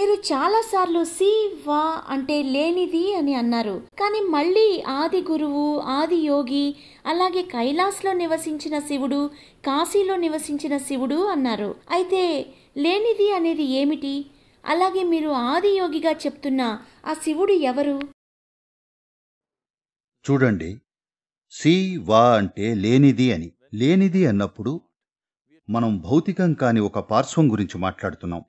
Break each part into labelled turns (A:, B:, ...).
A: మీరు చాలాసార్లు సి వా అంటే లేనిది అని అన్నారు కానీ మళ్ళీ ఆది గురువు ఆది యోగి అలాగే కైలాస్లో నివసించిన శివుడు కాశీలో నివసించిన శివుడు అన్నారు అయితే లేనిది అనేది ఏమిటి అలాగే మీరు ఆది యోగిగా చెప్తున్న ఆ శివుడు ఎవరు
B: చూడండి సి వా అంటే లేనిది అని లేనిది అన్నప్పుడు మనం భౌతికం కాని ఒక పార్శ్వం గురించి మాట్లాడుతున్నాం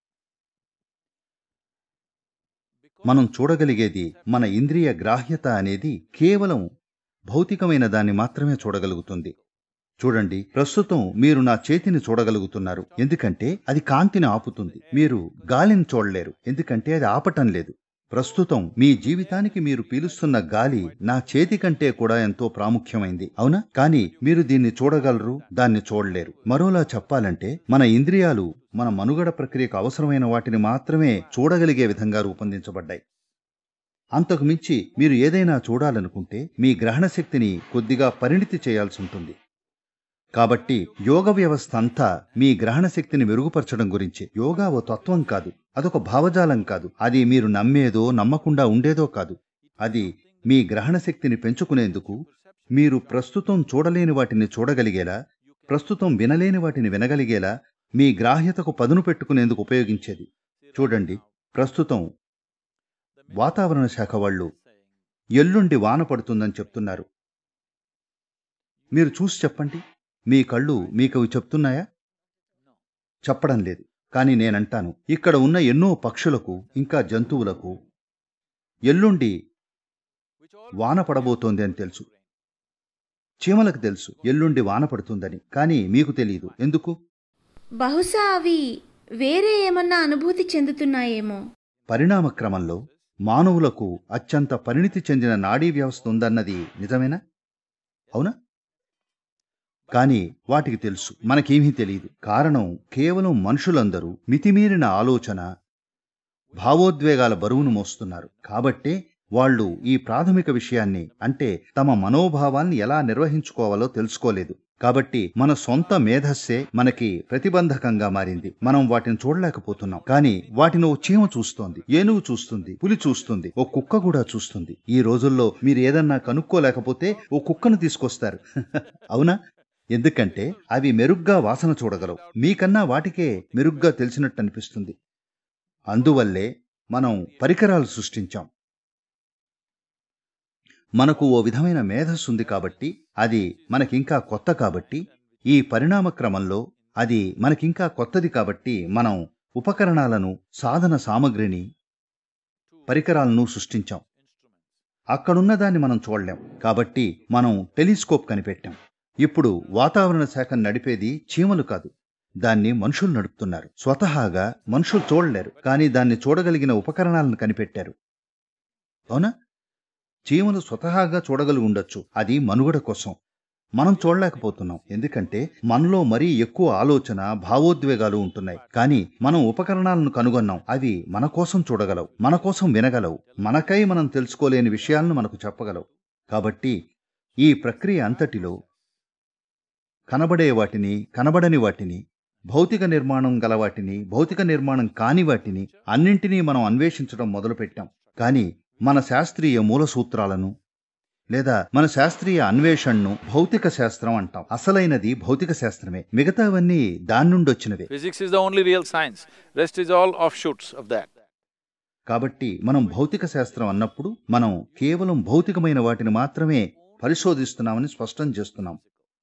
B: మనం చూడగలిగేది మన ఇంద్రియ గ్రాహ్యత అనేది కేవలం భౌతికమైన దాన్ని మాత్రమే చూడగలుగుతుంది చూడండి ప్రస్తుతం మీరు నా చేతిని చూడగలుగుతున్నారు ఎందుకంటే అది కాంతిని ఆపుతుంది మీరు గాలిని చూడలేరు ఎందుకంటే అది ఆపటం లేదు ప్రస్తుతం మీ జీవితానికి మీరు పీలుస్తున్న గాలి నా చేతి కంటే కూడా ఎంతో ప్రాముఖ్యమైంది అవునా కానీ మీరు దీన్ని చూడగలరు దాన్ని చూడలేరు మరోలా చెప్పాలంటే మన ఇంద్రియాలు మన మనుగడ ప్రక్రియకు అవసరమైన వాటిని మాత్రమే చూడగలిగే విధంగా రూపొందించబడ్డాయి అంతకు మించి మీరు ఏదైనా చూడాలనుకుంటే మీ గ్రహణ శక్తిని కొద్దిగా పరిణితి చేయాల్సి ఉంటుంది కాబట్టి యోగ వ్యవస్థ అంతా మీ గ్రహణ శక్తిని మెరుగుపరచడం గురించి యోగా ఓ తత్వం కాదు అదొక భావజాలం కాదు అది మీరు నమ్మేదో నమ్మకుండా ఉండేదో కాదు అది మీ గ్రహణ శక్తిని పెంచుకునేందుకు మీరు ప్రస్తుతం చూడలేని వాటిని చూడగలిగేలా ప్రస్తుతం వినలేని వాటిని వినగలిగేలా మీ గ్రాహ్యతకు పదును పెట్టుకునేందుకు ఉపయోగించేది చూడండి ప్రస్తుతం వాతావరణ శాఖ వాళ్ళు ఎల్లుండి వాన పడుతుందని చెప్తున్నారు మీరు చూసి చెప్పండి మీ కళ్ళు మీకు అవి చెప్తున్నాయా చెప్పడం లేదు కానీ నేనంటాను ఇక్కడ ఉన్న ఎన్నో పక్షులకు ఇంకా జంతువులకు ఎల్లుండి వాన పడబోతోంది అని తెలుసు చీమలకు తెలుసు ఎల్లుండి వాన పడుతుందని కానీ మీకు తెలియదు ఎందుకు
A: బహుశా అవి వేరే ఏమన్నా అనుభూతి చెందుతున్నాయేమో
B: పరిణామ క్రమంలో మానవులకు అత్యంత పరిణితి చెందిన నాడీ వ్యవస్థ ఉందన్నది నిజమేనా అవునా కానీ వాటికి తెలుసు మనకేమీ తెలియదు కారణం కేవలం మనుషులందరూ మితిమీరిన ఆలోచన భావోద్వేగాల బరువును మోస్తున్నారు కాబట్టే వాళ్ళు ఈ ప్రాథమిక విషయాన్ని అంటే తమ మనోభావాల్ని ఎలా నిర్వహించుకోవాలో తెలుసుకోలేదు కాబట్టి మన సొంత మేధస్సే మనకి ప్రతిబంధకంగా మారింది మనం వాటిని చూడలేకపోతున్నాం కానీ వాటిని ఓ చీమ చూస్తోంది ఏనుగు చూస్తుంది పులి చూస్తుంది ఓ కుక్క కూడా చూస్తుంది ఈ రోజుల్లో మీరు ఏదన్నా కనుక్కోలేకపోతే ఓ కుక్కను తీసుకొస్తారు అవునా ఎందుకంటే అవి మెరుగ్గా వాసన చూడగలవు మీకన్నా వాటికే మెరుగ్గా తెలిసినట్టు అనిపిస్తుంది అందువల్లే మనం పరికరాలు సృష్టించాం మనకు ఓ విధమైన మేధస్సు ఉంది కాబట్టి అది మనకింకా కొత్త కాబట్టి ఈ పరిణామ క్రమంలో అది మనకింకా కొత్తది కాబట్టి మనం ఉపకరణాలను సాధన సామగ్రిని పరికరాలను సృష్టించాం అక్కడున్న దాన్ని మనం చూడలేం కాబట్టి మనం టెలిస్కోప్ కనిపెట్టాం ఇప్పుడు వాతావరణ శాఖను నడిపేది చీమలు కాదు దాన్ని మనుషులు నడుపుతున్నారు స్వతహాగా మనుషులు చూడలేరు కానీ దాన్ని చూడగలిగిన ఉపకరణాలను కనిపెట్టారు అవునా చీమలు స్వతహాగా చూడగలిగి ఉండొచ్చు అది మనుగడ కోసం మనం చూడలేకపోతున్నాం ఎందుకంటే మనలో మరీ ఎక్కువ ఆలోచన భావోద్వేగాలు ఉంటున్నాయి కానీ మనం ఉపకరణాలను కనుగొన్నాం అవి మన కోసం చూడగలవు మన కోసం వినగలవు మనకై మనం తెలుసుకోలేని విషయాలను మనకు చెప్పగలవు కాబట్టి ఈ ప్రక్రియ అంతటిలో కనబడే వాటిని కనబడని వాటిని భౌతిక నిర్మాణం గల వాటిని భౌతిక నిర్మాణం కాని వాటిని అన్నింటినీ మనం అన్వేషించడం మొదలుపెట్టాం కానీ మన శాస్త్రీయ మూల సూత్రాలను లేదా మన శాస్త్రీయ అన్వేషణను భౌతిక శాస్త్రం అంటాం అసలైనది భౌతిక శాస్త్రమే మిగతావన్నీ దాని నుండి వచ్చినవే
C: Physics is the only real science, rest is all offshoots of that.
B: కాబట్టి మనం భౌతిక శాస్త్రం అన్నప్పుడు మనం కేవలం భౌతికమైన వాటిని మాత్రమే పరిశోధిస్తున్నామని స్పష్టం చేస్తున్నాం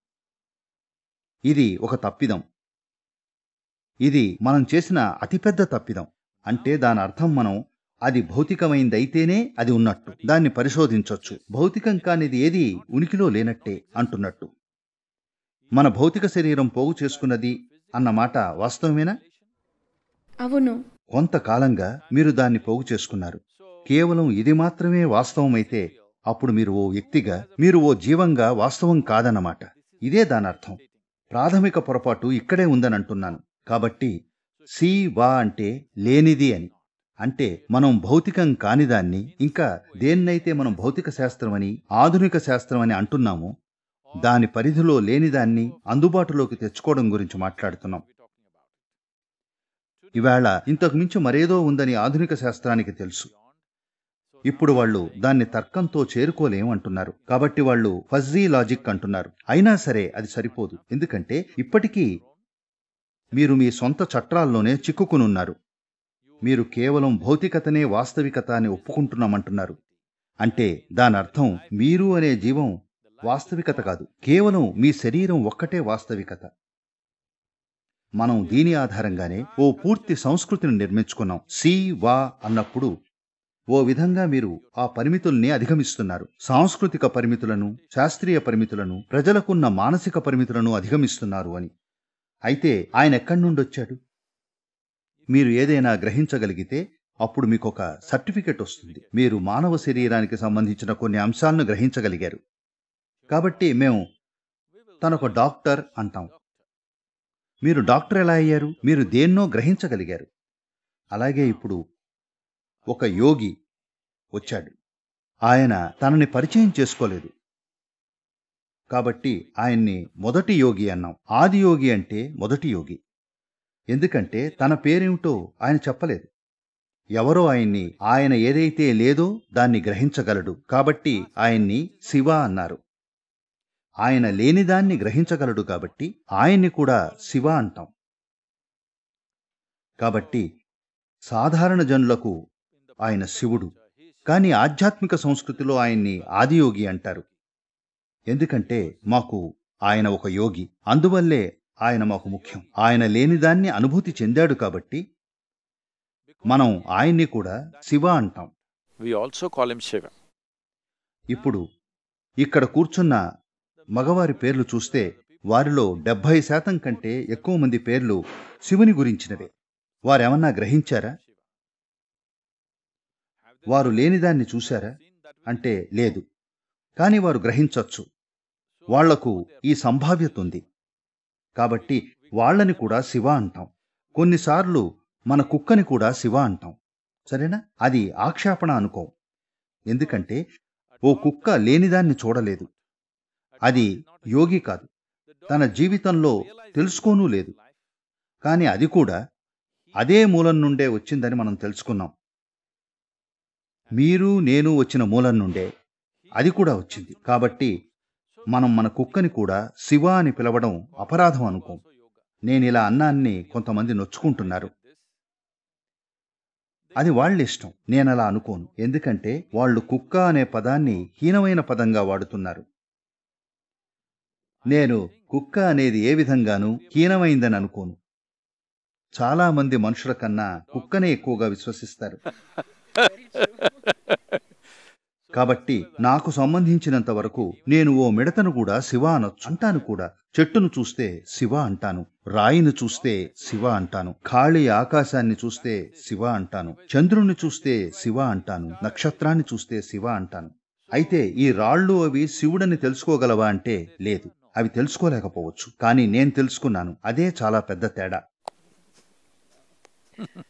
B: ఇది ఒక తప్పిదం ఇది మనం చేసిన అతిపెద్ద తప్పిదం అంటే దాని అర్థం మనం అది భౌతికమైందైతేనే అది ఉన్నట్టు దాన్ని పరిశోధించొచ్చు భౌతికం కానిది ఏది ఉనికిలో లేనట్టే అంటున్నట్టు మన భౌతిక శరీరం పోగు చేసుకున్నది అన్న మాట వాస్తవమేనా
A: అవును
B: కొంతకాలంగా మీరు దాన్ని పోగు చేసుకున్నారు కేవలం ఇది మాత్రమే వాస్తవమైతే అప్పుడు మీరు ఓ వ్యక్తిగా మీరు ఓ జీవంగా వాస్తవం కాదన్నమాట ఇదే దాని అర్థం ప్రాథమిక పొరపాటు ఇక్కడే ఉందని అంటున్నాను కాబట్టి సి వా అంటే లేనిది అని అంటే మనం భౌతికం కానిదాన్ని ఇంకా దేన్నైతే మనం భౌతిక శాస్త్రం అని ఆధునిక శాస్త్రం అని అంటున్నామో దాని పరిధిలో లేనిదాన్ని అందుబాటులోకి తెచ్చుకోవడం గురించి మాట్లాడుతున్నాం ఇవాళ ఇంతకు మించి మరేదో ఉందని ఆధునిక శాస్త్రానికి తెలుసు ఇప్పుడు వాళ్ళు దాన్ని తర్కంతో చేరుకోలేం అంటున్నారు కాబట్టి వాళ్ళు ఫజ్జీ లాజిక్ అంటున్నారు అయినా సరే అది సరిపోదు ఎందుకంటే ఇప్పటికీ మీరు మీ సొంత చట్రాల్లోనే చిక్కుకునున్నారు మీరు కేవలం భౌతికతనే వాస్తవికత అని ఒప్పుకుంటున్నామంటున్నారు అంటే దాని అర్థం మీరు అనే జీవం వాస్తవికత కాదు కేవలం మీ శరీరం ఒక్కటే వాస్తవికత మనం దీని ఆధారంగానే ఓ పూర్తి సంస్కృతిని నిర్మించుకున్నాం సి వా అన్నప్పుడు ఓ విధంగా మీరు ఆ పరిమితుల్ని అధిగమిస్తున్నారు సాంస్కృతిక పరిమితులను శాస్త్రీయ పరిమితులను ప్రజలకున్న మానసిక పరిమితులను అధిగమిస్తున్నారు అని అయితే ఆయన ఎక్కడి నుండి వచ్చాడు మీరు ఏదైనా గ్రహించగలిగితే అప్పుడు మీకు ఒక సర్టిఫికెట్ వస్తుంది మీరు మానవ శరీరానికి సంబంధించిన కొన్ని అంశాలను గ్రహించగలిగారు కాబట్టి మేము తనొక డాక్టర్ అంటాం మీరు డాక్టర్ ఎలా అయ్యారు మీరు దేన్నో గ్రహించగలిగారు అలాగే ఇప్పుడు ఒక యోగి వచ్చాడు ఆయన తనని పరిచయం చేసుకోలేదు కాబట్టి ఆయన్ని మొదటి యోగి అన్నాం ఆది యోగి అంటే మొదటి యోగి ఎందుకంటే తన పేరేమిటో ఆయన చెప్పలేదు ఎవరో ఆయన్ని ఆయన ఏదైతే లేదో దాన్ని గ్రహించగలడు కాబట్టి ఆయన్ని శివ అన్నారు ఆయన లేనిదాన్ని గ్రహించగలడు కాబట్టి ఆయన్ని కూడా శివ అంటాం కాబట్టి సాధారణ జనులకు ఆయన శివుడు కానీ ఆధ్యాత్మిక సంస్కృతిలో ఆయన్ని ఆదియోగి అంటారు ఎందుకంటే మాకు ఆయన ఒక యోగి అందువల్లే ఆయన మాకు ముఖ్యం ఆయన లేనిదాన్ని అనుభూతి చెందాడు కాబట్టి మనం ఆయన్ని కూడా శివ అంటాం
C: We also call him Shiva.
B: ఇప్పుడు ఇక్కడ కూర్చున్న మగవారి పేర్లు చూస్తే వారిలో డెబ్భై శాతం కంటే ఎక్కువ మంది పేర్లు శివుని గురించినవే వారేమన్నా గ్రహించారా వారు లేనిదాన్ని చూశారా అంటే లేదు కాని వారు గ్రహించొచ్చు వాళ్లకు ఈ సంభావ్యత ఉంది కాబట్టి వాళ్ళని కూడా శివ అంటాం కొన్నిసార్లు మన కుక్కని కూడా శివ అంటాం సరేనా అది ఆక్షేపణ అనుకో ఎందుకంటే ఓ కుక్క లేనిదాన్ని చూడలేదు అది యోగి కాదు తన జీవితంలో తెలుసుకోనూ లేదు కానీ అది కూడా అదే మూలం నుండే వచ్చిందని మనం తెలుసుకున్నాం మీరు నేను వచ్చిన మూలం నుండే అది కూడా వచ్చింది కాబట్టి మనం మన కుక్కని కూడా శివ అని పిలవడం అపరాధం అనుకోం నేను ఇలా అన్నాన్ని కొంతమంది నొచ్చుకుంటున్నారు అది వాళ్ళ ఇష్టం నేను అలా అనుకోను ఎందుకంటే వాళ్ళు కుక్క అనే పదాన్ని హీనమైన పదంగా వాడుతున్నారు నేను కుక్క అనేది ఏ విధంగానూ హీనమైందని అనుకోను చాలా మంది మనుషుల కన్నా కుక్కనే ఎక్కువగా విశ్వసిస్తారు కాబట్టి నాకు సంబంధించినంత వరకు నేను ఓ మిడతను కూడా శివ అనొచ్చు అంటాను కూడా చెట్టును చూస్తే శివ అంటాను రాయిని చూస్తే శివ అంటాను ఖాళీ ఆకాశాన్ని చూస్తే శివ అంటాను చంద్రుణ్ణి చూస్తే శివ అంటాను నక్షత్రాన్ని చూస్తే శివ అంటాను అయితే ఈ రాళ్ళు అవి శివుడని తెలుసుకోగలవా అంటే లేదు అవి తెలుసుకోలేకపోవచ్చు కానీ నేను తెలుసుకున్నాను అదే చాలా పెద్ద తేడా